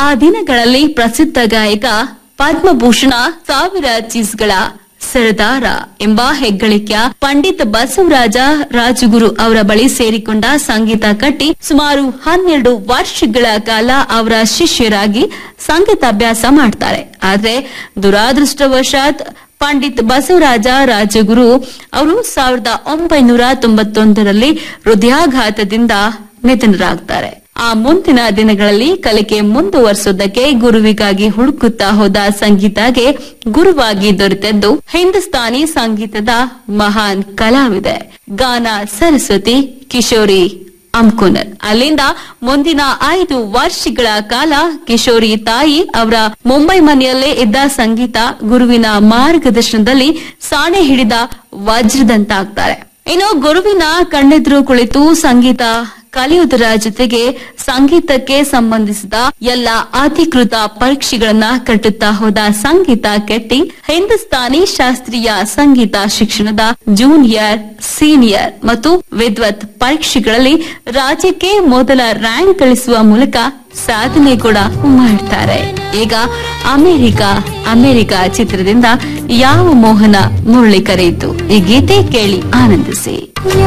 ದಿನಗಳಲ್ಲಿ ಪ್ರಸಿದ್ಧ ಗಾಯಕ ಪದ್ಮಭೂಷಣ ಸಾವಿರ ಚೀಸ್ಗಳ ಸರದಾರ ಎಂಬ ಹೆಗ್ಗಳಿಕೆಯ ಪಂಡಿತ್ ಬಸವರಾಜ ರಾಜಗುರು ಅವರ ಬಳಿ ಸೇರಿಕೊಂಡ ಸಂಗೀತ ಕಟ್ಟಿ ಸುಮಾರು ಹನ್ನೆರಡು ವರ್ಷಗಳ ಕಾಲ ಅವರ ಶಿಷ್ಯರಾಗಿ ಸಂಗೀತಾಭ್ಯಾಸ ಮಾಡ್ತಾರೆ ಆದ್ರೆ ದುರಾದೃಷ್ಟವಶಾತ್ ಪಂಡಿತ್ ಬಸವರಾಜ ರಾಜಗುರು ಅವರು ಸಾವಿರದ ಒಂಬೈನೂರ ತೊಂಬತ್ತೊಂದರಲ್ಲಿ ಹೃದಯಾಘಾತದಿಂದ ನಿಧನರಾಗ್ತಾರೆ ಆ ಮುಂದಿನ ದಿನಗಳಲ್ಲಿ ಕಲಿಕೆ ಮುಂದುವರಿಸೋದಕ್ಕೆ ಗುರುವಿಗಾಗಿ ಹುಡುಕುತ್ತಾ ಹೋದ ಸಂಗೀತಗೆ ಗುರುವಾಗಿ ದೊರೆತದ್ದು ಹಿಂದೂಸ್ತಾನಿ ಸಂಗೀತದ ಮಹಾನ್ ಕಲಾವಿದೆ ಗಾನ ಸರಸ್ವತಿ ಕಿಶೋರಿ ಅಂಕುನರ್ ಅಲ್ಲಿಂದ ಮುಂದಿನ ಐದು ವರ್ಷಗಳ ಕಾಲ ಕಿಶೋರಿ ತಾಯಿ ಅವರ ಮುಂಬೈ ಮನೆಯಲ್ಲೇ ಇದ್ದ ಸಂಗೀತ ಗುರುವಿನ ಮಾರ್ಗದರ್ಶನದಲ್ಲಿ ಸಾಣೆ ಹಿಡಿದ ವಜ್ರದಂತಾಗ್ತಾರೆ ಇನ್ನು ಗುರುವಿನ ಕಣ್ಣೆದುರು ಕುಳಿತು ಸಂಗೀತ ಕಲಿಯುವುದರ ಜೊತೆಗೆ ಸಂಗೀತಕ್ಕೆ ಸಂಬಂಧಿಸಿದ ಎಲ್ಲ ಅಧಿಕೃತ ಪರೀಕ್ಷೆಗಳನ್ನ ಕಟ್ಟುತ್ತಾ ಹೋದ ಸಂಗೀತ ಕೆಟ್ಟಿ ಹಿಂದೂಸ್ತಾನಿ ಶಾಸ್ತ್ರೀಯ ಸಂಗೀತ ಶಿಕ್ಷಣದ ಜೂನಿಯರ್ ಸೀನಿಯರ್ ಮತ್ತು ವಿದ್ವತ್ ಪರೀಕ್ಷೆಗಳಲ್ಲಿ ರಾಜ್ಯಕ್ಕೆ ಮೊದಲ ರ್ಯಾಂಕ್ ಗಳಿಸುವ ಮೂಲಕ ಸಾಧನೆ ಕೂಡ ಮಾಡ್ತಾರೆ ಈಗ ಅಮೆರಿಕ ಅಮೆರಿಕ ಚಿತ್ರದಿಂದ ಯಾವ ಮೋಹನ ಮುರಳಿ ಕರೆಯಿತು ಈ ಗೀತೆ ಕೇಳಿ ಆನಂದಿಸಿ